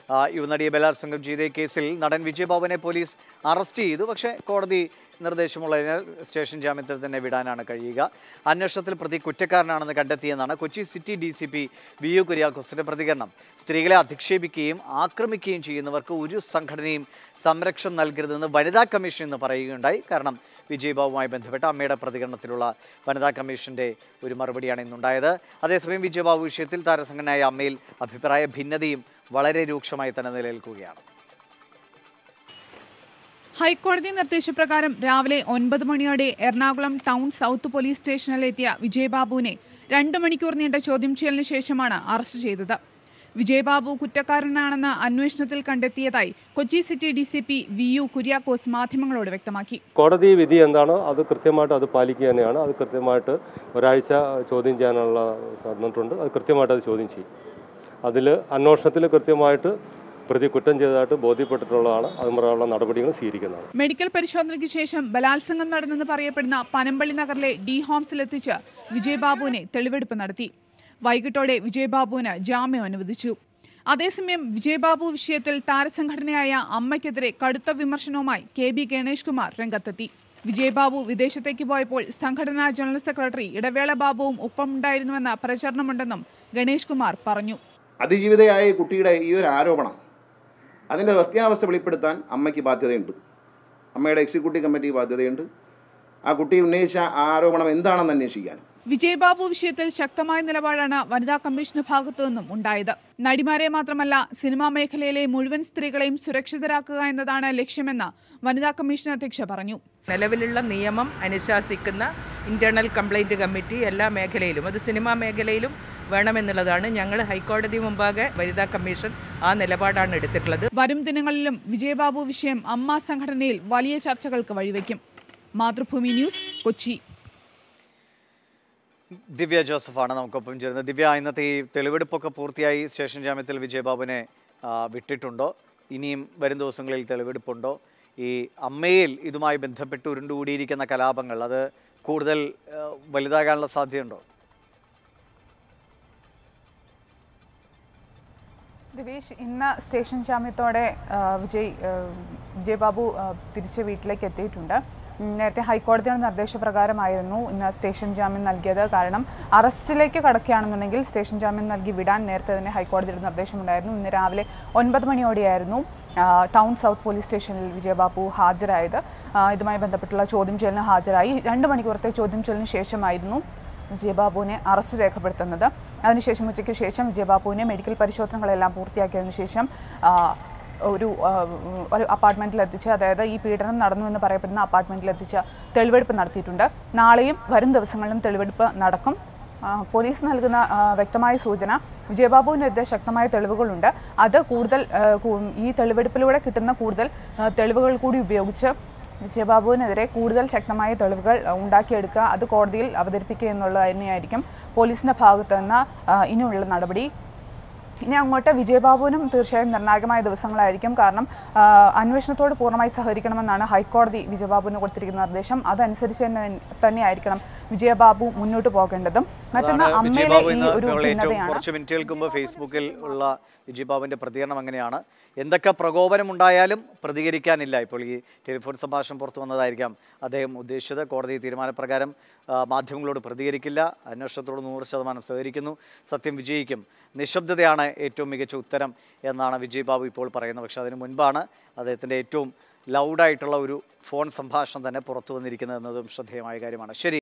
ആ, യുവനടിയെ ബലാത്സംഗം ചെയ്ത ഈ കേസിൽ നടൻ വിജയബാബുവിനെ പോലീസ് അറസ്റ്റ് ചെയ്തു പക്ഷേ കോടതി നിർദ്ദേശമുള്ളതിനാൽ സ്റ്റേഷൻ ജാമ്യത്തിൽ തന്നെ വിടാനാണ് കഴിയുക അന്വേഷണത്തിൽ പ്രതി കുറ്റക്കാരനാണെന്ന് കണ്ടെത്തിയെന്നാണ് Kochi city D C P V U കുര്യാക്കോസിന്റെ പ്രതികരണം സ്ത്രീകളെ അധിക്ഷേപിക്കുകയും ആക്രമിക്കുകയും ചെയ്യുന്നവർക്ക് ഒരു സംഘടനയും സംരക്ഷണം നൽകരുതെന്ന് വനിതാ കമ്മീഷൻ എന്ന് പറയുകയുണ്ടായി കാരണം വിജയബാബുവുമായി ബന്ധപ്പെട്ട അമ്മയുടെ പ്രതികരണത്തിലുള്ള വനിതാ കമ്മീഷന്റെ ഒരു മറുപടിയാണ് ഇന്നുണ്ടായത് അതേസമയം വിജയബാബു വിഷയത്തിൽ താരസംഘടനയായ അമ്മയിൽ അഭിപ്രായ ഭിന്നതയും വളരെ രൂക്ഷമായി തന്നെ നിലനിൽക്കുകയാണ് ഹൈക്കോടതി നിർദ്ദേശപ്രകാരം രാവിലെ ഒൻപത് മണിയോടെ എറണാകുളം ടൗൺ സൗത്ത് പോലീസ് സ്റ്റേഷനിലെത്തിയ വിജയബാബുവിനെ രണ്ട് മണിക്കൂർ നീണ്ട ചോദ്യം ചെയ്യലിന് ശേഷമാണ് അറസ്റ്റ് ചെയ്തത് വിജയബാബു കുറ്റക്കാരനാണെന്ന് അന്വേഷണത്തിൽ കണ്ടെത്തിയതായി Kochi city D C P V U Kuriakose മാധ്യമങ്ങളോട് വ്യക്തമാക്കി കോടതി വിധി എന്താണോ അത് കൃത്യമായിട്ട് അത് പാലിക്കുക തന്നെയാണ് അത് കൃത്യമായിട്ട് ഒരാഴ്ച ചോദ്യം ചെയ്യാനുള്ള തന്നിട്ടുണ്ട് അത് കൃത്യമായിട്ട് അത് ചോദ്യം ചെയ്യും അതിൽ അന്വേഷണത്തിൽ കൃത്യമായിട്ട് പ്രതി കുറ്റം ചെയ്തതായിട്ട് ബോധ്യപ്പെട്ടിട്ടുള്ളതാണ് അതുമുള്ള നടപടികൾ സ്വീകരിക്കുന്നതാണ് മെഡിക്കൽ പരിശോധനയ്ക്ക് ശേഷം ബലാത്സംഗം നടന്നെന്ന് പറയപ്പെടുന്ന പനമ്പള്ളി നഗറിലെ ഡി ഹോംസിലെത്തിച്ച് വിജയബാബുവിനെ തെളിവെടുപ്പ് നടത്തി വൈകിട്ടോടെ വിജയബാബുവിന് ജാമ്യം അനുവദിച്ചു അതേസമയം വിജയബാബു വിഷയത്തിൽ താരസംഘടനയായ അമ്മയ്ക്കെതിരെ കടുത്ത വിമർശനവുമായി കെ ബി ഗണേഷ് കുമാർ രംഗത്തെത്തി വിജയബാബു വിദേശത്തേക്ക് പോയപ്പോൾ സംഘടനാ ജനറൽ സെക്രട്ടറി ഇടവേള ബാബുവും ഒപ്പമുണ്ടായിരുന്നുവെന്ന പ്രചരണമുണ്ടെന്നും ഗണേഷ് കുമാർ പറഞ്ഞു അതിജീവിതയായ ഈ കുട്ടിയുടെ ഈ ഒരു ആരോപണം അതിൻ്റെ സത്യാവസ്ഥ വെളിപ്പെടുത്താൻ അമ്മയ്ക്ക് ബാധ്യതയുണ്ട് അമ്മയുടെ എക്സിക്യൂട്ടീവ് കമ്മിറ്റി ബാധ്യതയുണ്ട് ആ കുട്ടി ഉന്നയിച്ച ആ ആരോപണം എന്താണെന്ന് അന്വേഷിക്കാൻ വിജയബാബു വിഷയത്തിൽ ശക്തമായ നിലപാടാണ് വനിതാ കമ്മീഷന് ഭാഗത്തു നിന്നും ഉണ്ടായത് നടിമാരെ മാത്രമല്ല സിനിമാ മേഖലയിലെ മുഴുവൻ സ്ത്രീകളെയും സുരക്ഷിതരാക്കുക എന്നതാണ് ലക്ഷ്യമെന്ന് വനിതാ കമ്മീഷൻ അധ്യക്ഷ പറഞ്ഞു നിലവിലുള്ള നിയമം അനുശാസിക്കുന്ന ഇന്റേണൽ കംപ്ലൈൻറ്റ് കമ്മിറ്റി എല്ലാ മേഖലയിലും അത് സിനിമാ മേഖലയിലും വേണമെന്നുള്ളതാണ് ഞങ്ങൾ ഹൈക്കോടതി മുമ്പാകെ വനിതാ കമ്മീഷൻ ആ നിലപാടാണ് എടുത്തിട്ടുള്ളത് വരും ദിനങ്ങളിലും വിജയബാബു വിഷയം അമ്മ സംഘടനയിൽ വലിയ ചർച്ചകൾക്ക് വഴിവെക്കും മാതൃഭൂമി ന്യൂസ് കൊച്ചി ദിവ്യ ജോസഫാണ് നമുക്കൊപ്പം ചേരുന്നത് ദിവ്യ ഇന്നത്തെ ഈ തെളിവെടുപ്പൊക്കെ പൂർത്തിയായി സ്റ്റേഷൻ ജാമ്യത്തിൽ വിജയബാബുവിനെ ആ, വിട്ടിട്ടുണ്ടോ ഇനിയും വരും ദിവസങ്ങളിൽ തെളിവെടുപ്പുണ്ടോ ഈ അമ്മയിൽ ഇതുമായി ബന്ധപ്പെട്ട് ഉരുണ്ടുകൂടിയിരിക്കുന്ന കലാപങ്ങൾ അത് കൂടുതൽ ആ, വലുതാകാനുള്ള സാധ്യതയുണ്ടോ ദിവേഷ് ഇന്ന് സ്റ്റേഷൻ ജാമ്യത്തോടെ ആ, വിജയ് ആ, വിജയ് ബാബു ആ, തിരിച്ച് വീട്ടിലേക്ക് എത്തിയിട്ടുണ്ട് ഉം, നേരത്തെ ഹൈക്കോടതിയുടെ നിർദ്ദേശപ്രകാരമായിരുന്നു ഇന്ന് സ്റ്റേഷൻ ജാമ്യം നൽകിയത് കാരണം അറസ്റ്റിലേക്ക് കടക്കുകയാണെന്നുണ്ടെങ്കിൽ സ്റ്റേഷൻ ജാമ്യം നൽകി വിടാൻ നേരത്തെ തന്നെ ഹൈക്കോടതിയുടെ നിർദ്ദേശമുണ്ടായിരുന്നു ഇന്ന് രാവിലെ ഒൻപത് മണിയോടെയായിരുന്നു ആ, ടൗൺ സൗത്ത് പോലീസ് സ്റ്റേഷനിൽ വിജയബാബു ഹാജരായത് ആ, ഇതുമായി ബന്ധപ്പെട്ടുള്ള ചോദ്യം ചെയ്യലിന് ഹാജരായി രണ്ട് മണിക്കൂറത്തെ ചോദ്യം ചെയ്യലിന് ശേഷമായിരുന്നു വിജയബാബുവിനെ അറസ്റ്റ് രേഖപ്പെടുത്തുന്നത് അതിനുശേഷം ഉച്ചയ്ക്ക് ശേഷം വിജയബാബുവിനെ മെഡിക്കൽ പരിശോധനകളെല്ലാം പൂർത്തിയാക്കിയതിനു ശേഷം ആ, ഒരു ആ, ഒരു അപ്പാർട്ട്മെൻറ്റിൽ എത്തിച്ച് അതായത് ഈ പീഡനം നടന്നു എന്ന് പറയപ്പെടുന്ന അപ്പാർട്ട്മെൻറ്റിൽ എത്തിച്ച് തെളിവെടുപ്പ് നടത്തിയിട്ടുണ്ട് നാളെയും വരും ദിവസങ്ങളിലും തെളിവെടുപ്പ് നടക്കും ആ, പോലീസ് നൽകുന്ന ആ, വ്യക്തമായ സൂചന വിജയബാബുവിനെതിരെ ശക്തമായ തെളിവുകളുണ്ട് അത് കൂടുതൽ ആ, കൂ- ഈ തെളിവെടുപ്പിലൂടെ കിട്ടുന്ന കൂടുതൽ ആ, തെളിവുകൾ കൂടി ഉപയോഗിച്ച് വിജയബാബുവിനെതിരെ കൂടുതൽ ശക്തമായ തെളിവുകൾ ആ, ഉണ്ടാക്കിയെടുക്കുക അത് കോടതിയിൽ അവതരിപ്പിക്കുക എന്നുള്ളത് തന്നെയായിരിക്കും പോലീസിൻ്റെ ഭാഗത്ത് നിന്ന് ആ, ഇനിയുള്ള നടപടി ഇനി അങ്ങോട്ട് വിജയബാബുവിനും തീർച്ചയായും നിർണായകമായ ദിവസങ്ങളായിരിക്കും കാരണം ആ, അന്വേഷണത്തോട് പൂർണ്ണമായി സഹകരിക്കണമെന്നാണ് ഹൈക്കോടതി വിജയബാബുവിന് കൊടുത്തിരിക്കുന്ന നിർദ്ദേശം അതനുസരിച്ച് തന്നെ തന്നെയായിരിക്കണം വിജയബാബു മുന്നോട്ട് പോകേണ്ടതും മറ്റൊന്ന് അതാണ് അമ്മയുടെ വിജയബാബു ഈ ഇന്ന് ഒരു ഇപ്പോൾ ഏറ്റവും ഭിന്നതയാണ് കുറച്ച് മിനിറ്റുകൾക്ക് മുമ്പ് ഫേസ്ബുക്കിൽ ഉള്ള വിജയബാബുവിന്റെ പ്രതികരണം അങ്ങനെയാണ് എന്തൊക്കെ പ്രകോപനം ഉണ്ടായാലും പ്രതികരിക്കാനില്ല ഇപ്പോൾ ഈ ടെലിഫോൺ സംഭാഷണം പുറത്തു വന്നതായിരിക്കാം അദ്ദേഹം ഉദ്ദേശിച്ചത് കോടതി തീരുമാനപ്രകാരം ആ, മാധ്യമങ്ങളോട് പ്രതികരിക്കില്ല അന്വേഷണത്തോട് നൂറ് ശതമാനം സഹകരിക്കുന്നു സത്യം വിജയിക്കും നിശബ്ദതയാണ് ഏറ്റവും മികച്ച ഉത്തരം എന്നാണ് വിജയബാബു ഇപ്പോൾ പറയുന്നത് പക്ഷേ അതിന് മുൻപാണ് അദ്ദേഹത്തിൻ്റെ ഏറ്റവും ലൗഡായിട്ടുള്ള ഒരു ഫോൺ സംഭാഷണം തന്നെ പുറത്തു വന്നിരിക്കുന്നത് എന്നതും ശ്രദ്ധേയമായ കാര്യമാണ് ശരി